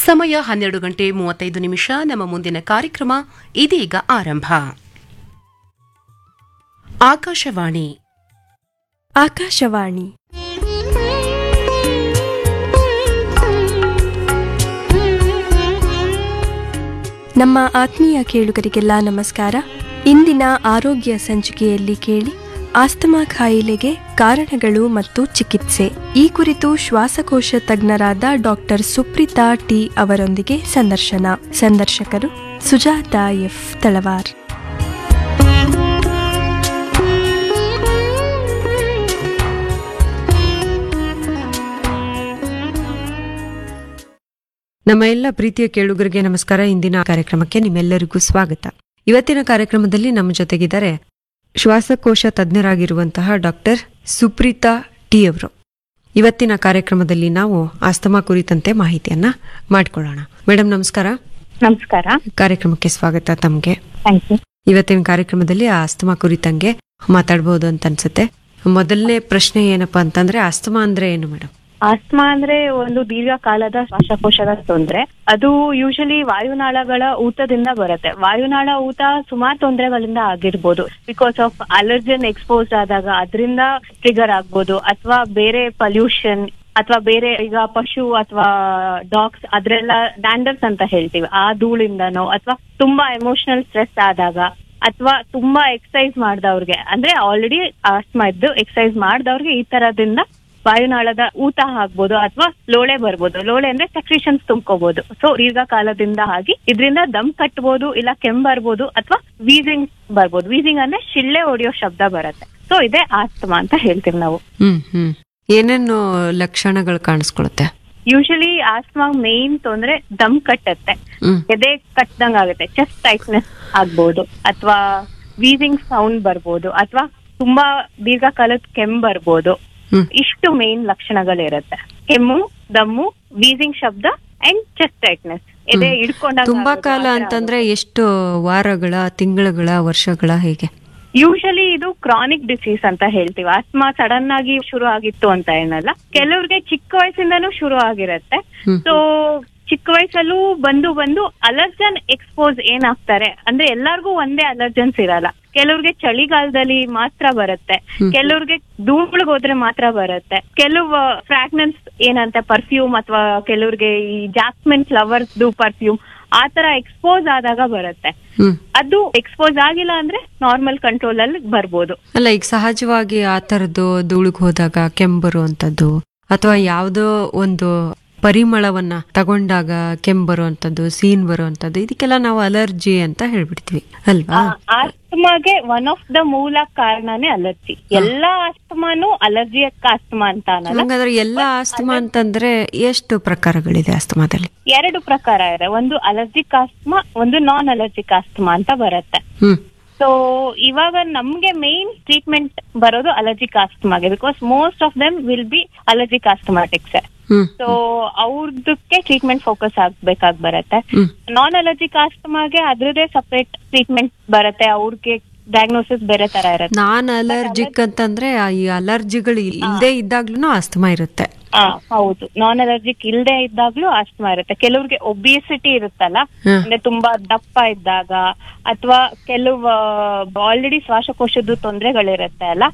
ಸಮಯ ಹನ್ನೆರಡು ಗಂಟೆ ಮೂವತ್ತೈದು ನಿಮಿಷ ನಮ್ಮ ಮುಂದಿನ ಕಾರ್ಯಕ್ರಮ ಇದೀಗ ಆರಂಭ ಆಕಾಶವಾಣಿ ಆಕಾಶವಾಣಿ ನಮ್ಮ ಆತ್ಮೀಯ ಕೇಳುಗರಿಗೆಲ್ಲ ನಮಸ್ಕಾರ ಇಂದಿನ ಆರೋಗ್ಯ ಸಂಚಿಕೆಯಲ್ಲಿ ಕೇಳಿ ಆಸ್ತಮಾ ಕಾಯಿಲೆಗೆ ಕಾರಣಗಳು ಮತ್ತು ಚಿಕಿತ್ಸೆ ಈ ಕುರಿತು ಶ್ವಾಸಕೋಶ ತಜ್ಞರಾದ ಡಾಕ್ಟರ್ ಸುಪ್ರೀತಾ ಟಿ ಅವರೊಂದಿಗೆ ಸಂದರ್ಶನ ಸಂದರ್ಶಕರು ಸುಜಾತ ಎಫ್ ತಳವಾರ್ ನಮ್ಮ ಎಲ್ಲ ಪ್ರೀತಿಯ ಕೇಳುಗರಿಗೆ ನಮಸ್ಕಾರ ಇಂದಿನ ಕಾರ್ಯಕ್ರಮಕ್ಕೆ ನಿಮ್ಮೆಲ್ಲರಿಗೂ ಸ್ವಾಗತ ಇವತ್ತಿನ ಕಾರ್ಯಕ್ರಮದಲ್ಲಿ ನಮ್ಮ ಜೊತೆಗಿದ್ದಾರೆ ಶ್ವಾಸಕೋಶ ತಜ್ಞರಾಗಿರುವಂತಹ ಡಾಕ್ಟರ್ ಸುಪ್ರೀತಾ ಟಿ ಅವರು ಇವತ್ತಿನ ಕಾರ್ಯಕ್ರಮದಲ್ಲಿ ನಾವು ಆಸ್ತಮಾ ಕುರಿತಂತೆ ಮಾಹಿತಿಯನ್ನ ಮಾಡ್ಕೊಳ್ಳೋಣ ಮೇಡಮ್ ನಮಸ್ಕಾರ ನಮಸ್ಕಾರ ಕಾರ್ಯಕ್ರಮಕ್ಕೆ ಸ್ವಾಗತ ತಮಗೆ ಥ್ಯಾಂಕ್ ಯು ಇವತ್ತಿನ ಕಾರ್ಯಕ್ರಮದಲ್ಲಿ ಆಸ್ತಮಾ ಕುರಿತಂಗೆ ಮಾತಾಡ್ಬೋದು ಅಂತ ಅನ್ಸುತ್ತೆ ಮೊದಲನೇ ಪ್ರಶ್ನೆ ಏನಪ್ಪಾ ಅಂತಂದ್ರೆ ಆಸ್ತಮಾ ಅಂದ್ರೆ ಏನು ಮೇಡಮ್ ಆಸ್ತಮಾ ಅಂದ್ರೆ ಒಂದು ದೀರ್ಘಕಾಲದ ಶ್ವಾಸಕೋಶದ ತೊಂದ್ರೆ ಅದು ಯೂಶಲಿ ವಾಯುನಾಳಗಳ ಊತದಿಂದ ಬರುತ್ತೆ ವಾಯುನಾಳ ಊತ ಸುಮಾರು ತೊಂದರೆಗಳಿಂದ ಆಗಿರ್ಬೋದು ಬಿಕಾಸ್ ಆಫ್ ಅಲರ್ಜನ್ ಎಕ್ಸ್ಪೋಸ್ ಆದಾಗ ಅದರಿಂದ ಟ್ರಿಗರ್ ಆಗ್ಬೋದು ಅಥವಾ ಬೇರೆ ಪಲ್ಯೂಷನ್ ಅಥವಾ ಬೇರೆ ಈಗ ಪಶು ಅಥವಾ ಡಾಗ್ಸ್ ಅದ್ರೆಲ್ಲ ಡ್ಯಾಂಡರ್ಸ್ ಅಂತ ಹೇಳ್ತೀವಿ ಆ ಧೂಳಿಂದನೋ ಅಥವಾ ತುಂಬಾ ಎಮೋಷನಲ್ ಸ್ಟ್ರೆಸ್ ಆದಾಗ ಅಥವಾ ತುಂಬಾ ಎಕ್ಸಸೈಸ್ ಮಾಡ್ದವ್ರಿಗೆ ಅಂದ್ರೆ ಆಲ್ರೆಡಿ ಆಸ್ಮಾ ಇದ್ದು ಎಕ್ಸಸೈಸ್ ಮಾಡ್ದವ್ರಿಗೆ ಈ ತರದಿಂದ ವಾಯುನಾಳದ ಊತ ಆಗ್ಬೋದು ಅಥವಾ ಲೋಳೆ ಬರ್ಬೋದು ಲೋಳೆ ಅಂದ್ರೆ ಸೆಕ್ರಿಷನ್ಸ್ ತುಂಬ್ಕೋಬಹುದು ಸೊ ದೀರ್ಘಕಾಲದಿಂದ ಆಗಿ ಇದರಿಂದ ದಮ್ ಕಟ್ಬೋದು ಇಲ್ಲ ಕೆಮ್ಮು ಬರ್ಬೋದು ಅಥವಾ ವೀಸಿಂಗ್ ಬರ್ಬೋದು ವೀಸಿಂಗ್ ಅಂದ್ರೆ ಶಿಳ್ಳೆ ಹೊಡೆಯೋ ಶಬ್ದ ಬರುತ್ತೆ ಸೊ ಇದೇ ಆಸ್ತಮಾ ಅಂತ ಹೇಳ್ತೀವಿ ನಾವು ಹ್ಮ್ ಹ್ಮ್ ಏನೇನು ಲಕ್ಷಣಗಳು ಕಾಣಿಸ್ಕೊಳುತ್ತೆ ಯೂಶಲಿ ಆಸ್ತಮಾ ಮೇನ್ ತೊಂದ್ರೆ ದಮ್ ಕಟ್ಟತ್ತೆ ಹ್ಮ್ ಎದೆ ಕಟ್ಟದಂಗ್ ಆಗುತ್ತೆ ಚೆಸ್ಟ್ ಟೈಟ್ನೆಸ್ ಆಗ್ಬೋದು ಅಥವಾ ವೀಸಿಂಗ್ ಸೌಂಡ್ ಬರ್ಬೋದು ಅಥವಾ ತುಂಬಾ ದೀರ್ಘಕಾಲದ ಕೆಮ್ಮು ಬರ್ಬೋದು ಹ್ಮ್ ಇಷ್ಟು ಮೇನ್ ಲಕ್ಷಣಗಳಿರುತ್ತೆ ಕೆಮ್ಮು ದಮ್ಮು ವೀಸಿಂಗ್ ಶಬ್ದ ಅಂಡ್ ಚೆಸ್ಟ್ ಟೈಟ್ನೆಸ್ ಎದೆ ಹಿಡ್ಕೊಂಡಾಗ ತುಂಬಾ ಕಾಲ ಅಂತಂದ್ರೆ ಎಷ್ಟು ವಾರಗಳ ತಿಂಗಳುಗಳ ವರ್ಷಗಳ ಹೇಗೆ ಯೂಶಲಿ ಇದು ಕ್ರಾನಿಕ್ ಡಿಸೀಸ್ ಅಂತ ಹೇಳ್ತೀವಿ ಆಸ್ಮಾ ಸಡನ್ ಆಗಿ ಶುರು ಆಗಿತ್ತು ಅಂತ ಏನಲ್ಲ ಕೆಲವ್ರಿಗೆ ಚಿಕ್ಕ ವಯಸ್ಸಿಂದನೂ ಶುರು ಆಗಿರತ್ತೆ ಹ್ಮ್. ಸೊ ಚಿಕ್ಕ ವಯಸ್ಸಲ್ಲೂ ಬಂದು ಬಂದು ಅಲರ್ಜನ್ ಎಕ್ಸ್ಪೋಸ್ ಏನಾಗ್ತಾರೆ ಅಂದ್ರೆ ಎಲ್ಲಾರ್ಗೂ ಒಂದೇ ಅಲರ್ಜನ್ಸ್ ಇರಲ್ಲ ಕೆಲವ್ರಿಗೆ ಚಳಿಗಾಲದಲ್ಲಿ ಮಾತ್ರ ಬರುತ್ತೆ ಹ್ಮ್. ಕೆಲವ್ರಿಗೆ ಧೂಳ್ಗ್ ಹೋದ್ರೆ ಮಾತ್ರ ಬರುತ್ತೆ ಕೆಲವು ಫ್ರಾಗ್ನೆನ್ಸ್ ಏನಂತೆ ಪರ್ಫ್ಯೂಮ್ ಅಥವಾ ಕೆಲವ್ರಿಗೆ ಈ ಜಾಸ್ಮಿನ್ ಫ್ಲವರ್ಸ್ ಪರ್ಫ್ಯೂಮ್ ಆ ತರ ಎಕ್ಸ್ಪೋಸ್ ಆದಾಗ ಬರುತ್ತೆ ಹ್ಮ್ ಅದು ಎಕ್ಸ್ಪೋಸ್ ಆಗಿಲ್ಲ ಅಂದ್ರೆ ನಾರ್ಮಲ್ ಕಂಟ್ರೋಲ್ ಅಲ್ಲಿ ಬರ್ಬೋದು ಅಲ್ಲ ಈಗ ಸಹಜವಾಗಿ ಆ ತರದ್ದು ಧೂಳಿಗೆ ಹೋದಾಗ ಕೆಮ್ಮು ಬರುವಂತದ್ದು ಅಥವಾ ಯಾವುದೋ ಒಂದು ಪರಿಮಳವನ್ನ ತಗೊಂಡಾಗ ಕೆಮ್ಮು ಬರುವಂತದ್ದು ಸೀನ್ ಬರುವಂತದ್ದು ಇದಕ್ಕೆಲ್ಲ ನಾವು ಅಲರ್ಜಿ ಅಂತ ಹೇಳ್ಬಿಡ್ತೀವಿ ಅಲ್ವಾ ಆಸ್ತಮಾಗೆ ಒನ್ ಆಫ್ ದ ಮೂಲ ಕಾರಣನೇ ಅಲರ್ಜಿ ಎಲ್ಲಾ ಆಸ್ತಮಾನು ಅಲರ್ಜಿಯಕ್ ಆಸ್ತಮಾ ಅಂತ ಅನ್ನಲ್ಲ ಹಂಗಾದ್ರೆ ಎಲ್ಲ ಆಸ್ತಮಾ ಅಂತಂದ್ರೆ ಎಷ್ಟು ಪ್ರಕಾರಗಳಿದೆ ಆಸ್ತಮಾದಲ್ಲಿ ಎರಡು ಪ್ರಕಾರ ಇದೆ ಒಂದು ಅಲರ್ಜಿಕ್ ಆಸ್ತಮಾ ಒಂದು ನಾನ್ ಅಲರ್ಜಿಕ್ ಆಸ್ತಮಾ ಅಂತ ಬರುತ್ತೆ ಹ್ಮ್ ಸೊ ಇವಾಗ ನಮ್ಗೆ ಮೇನ್ ಟ್ರೀಟ್ಮೆಂಟ್ ಬರೋದು ಅಲರ್ಜಿಕ್ ಆಸ್ತಮಾಗೆ because most of them will be allergic asthmatics hmm so ಅವ್ರದಕ್ಕೆ ಟ್ರೀಟ್ಮೆಂಟ್ ಫೋಕಸ್ ಆಗ್ಬೇಕಾಗ್ ಬರುತ್ತೆ ಹ್ಮ್ ನಾನ್ ಅಲರ್ಜಿಕ್ ಆಸ್ತಮಾಗೆ ಅದ್ರದ್ದೇ ಸಪರೇಟ್ ಟ್ರೀಟ್ಮೆಂಟ್ ಬರುತ್ತೆ ಅವ್ರಿಗೆ ಡಯಾಗ್ನೋಸಿಸ್ ಬೇರೆ ತರ ಇರುತ್ತೆ ನಾನ್ ಅಲರ್ಜಿಕ್ ಅಂತಂದ್ರೆ ಆ ಈ ಅಲರ್ಜಿಗಳು ಇಲ್ಲದೆ ಇದ್ದಾಗ್ಲೂ ಆಸ್ತಮಾ ಇರುತ್ತೆ ಆ, ಹೌದು ನಾನ್ ಅಲರ್ಜಿಕ್ ಇಲ್ದೇ ಇದ್ದಾಗ್ಲೂ ಆಸ್ತಮಾ ಇರುತ್ತೆ ಕೆಲವ್ರಿಗೆ ಒಬಿಸಿಟಿ ಇರುತ್ತಲ್ಲ ಹ್ಮ್. ಅಂದ್ರೆ ತುಂಬಾ ದಪ್ಪ ಇದ್ದಾಗ ಅಥವಾ ಕೆಲವು ಆಲ್ರೆಡಿ ಶ್ವಾಸಕೋಶದ ತೊಂದರೆಗಳಿರುತ್ತೆ ಅಲ್ಲ